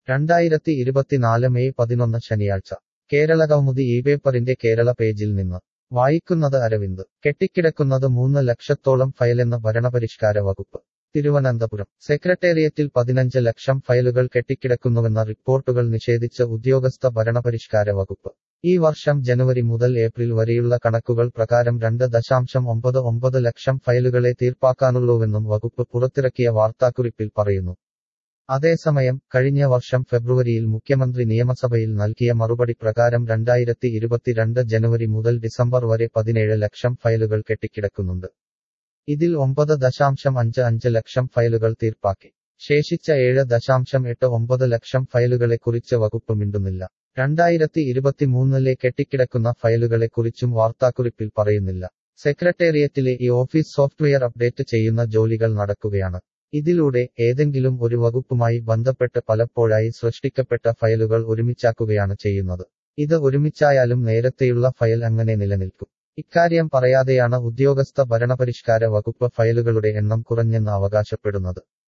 രണ്ടായിരത്തി ഇരുപത്തിനാല് മെയ് പതിനൊന്ന് ശനിയാഴ്ച കേരള കൗമുദി ഈ പേപ്പറിന്റെ കേരള പേജിൽ നിന്ന് വായിക്കുന്നത് അരവിന്ദ് കെട്ടിക്കിടക്കുന്നത് മൂന്ന് ലക്ഷത്തോളം ഫയലെന്ന് ഭരണപരിഷ്കാര വകുപ്പ് തിരുവനന്തപുരം സെക്രട്ടേറിയറ്റിൽ പതിനഞ്ച് ലക്ഷം ഫയലുകൾ കെട്ടിക്കിടക്കുന്നുവെന്ന റിപ്പോർട്ടുകൾ നിഷേധിച്ച് ഉദ്യോഗസ്ഥ ഭരണപരിഷ്കാര വകുപ്പ് ഈ വർഷം ജനുവരി മുതൽ ഏപ്രിൽ വരെയുള്ള കണക്കുകൾ പ്രകാരം രണ്ട് ദശാംശം ഒമ്പത് ഒമ്പത് ലക്ഷം ഫയലുകളെ തീർപ്പാക്കാനുള്ളൂവെന്നും വകുപ്പ് പുറത്തിറക്കിയ വാർത്താക്കുറിപ്പിൽ പറയുന്നു അതേസമയം കഴിഞ്ഞ വർഷം ഫെബ്രുവരിയിൽ മുഖ്യമന്ത്രി നിയമസഭയിൽ നൽകിയ മറുപടി പ്രകാരം രണ്ടായിരത്തി ഇരുപത്തിരണ്ട് ജനുവരി മുതൽ ഡിസംബർ വരെ പതിനേഴ് ലക്ഷം ഫയലുകൾ കെട്ടിക്കിടക്കുന്നുണ്ട് ഇതിൽ ഒമ്പത് ദശാംശം അഞ്ച് അഞ്ച് ലക്ഷം ഫയലുകൾ തീർപ്പാക്കി ശേഷിച്ച ഏഴ് ദശാംശം എട്ട് ഒമ്പത് ലക്ഷം ഫയലുകളെക്കുറിച്ച് വകുപ്പ് മിണ്ടുന്നില്ല രണ്ടായിരത്തി ഇരുപത്തിമൂന്നിലെ കെട്ടിക്കിടക്കുന്ന ഫയലുകളെക്കുറിച്ചും വാർത്താക്കുറിപ്പിൽ പറയുന്നില്ല സെക്രട്ടേറിയറ്റിലെ ഈ ഓഫീസ് സോഫ്റ്റ്വെയർ അപ്ഡേറ്റ് ചെയ്യുന്ന ജോലികൾ നടക്കുകയാണ് ഇതിലൂടെ ഏതെങ്കിലും ഒരു വകുപ്പുമായി ബന്ധപ്പെട്ട് പലപ്പോഴായി സൃഷ്ടിക്കപ്പെട്ട ഫയലുകൾ ഒരുമിച്ചാക്കുകയാണ് ചെയ്യുന്നത് ഇത് ഒരുമിച്ചായാലും നേരത്തെയുള്ള ഫയൽ അങ്ങനെ നിലനിൽക്കും ഇക്കാര്യം പറയാതെയാണ് ഉദ്യോഗസ്ഥ ഭരണപരിഷ്കാര വകുപ്പ് ഫയലുകളുടെ എണ്ണം കുറഞ്ഞെന്ന് അവകാശപ്പെടുന്നത്